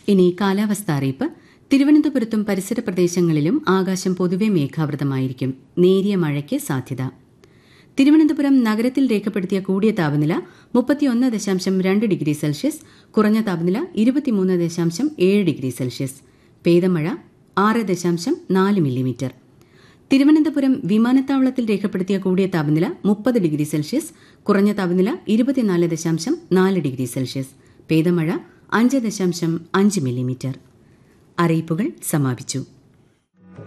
ഇനി കാലാവസ്ഥ അറിയിപ്പ് തിരുവനന്തപുരത്തും പരിസര പ്രദേശങ്ങളിലും ആകാശം പൊതുവെ മേഘാവൃതമായിരിക്കും നേരിയ മഴയ്ക്ക് സാധ്യത തിരുവനന്തപുരം നഗരത്തിൽ രേഖപ്പെടുത്തിയ കൂടിയ താപനില മുപ്പത്തിയൊന്ന് ദശാംശം രണ്ട് ഡിഗ്രി സെൽഷ്യസ് കുറഞ്ഞ താപനില ഇരുപത്തിമൂന്ന് ദശാംശം ഏഴ് ഡിഗ്രി സെൽഷ്യസ് പെയ്തമഴ ആറ് ദശാംശം നാല് മില്ലിമീറ്റർ തിരുവനന്തപുരം വിമാനത്താവളത്തിൽ രേഖപ്പെടുത്തിയ കൂടിയ താപനില മുപ്പത് ഡിഗ്രി സെൽഷ്യസ് കുറഞ്ഞ താപനില ഇരുപത്തിനാല് ദശാംശം നാല് ഡിഗ്രി സെൽഷ്യസ് പെയ്തമഴ അഞ്ച് ദശാംശം അഞ്ച് മില്ലിമീറ്റർ അറിയിപ്പുകൾ സമാപിച്ചു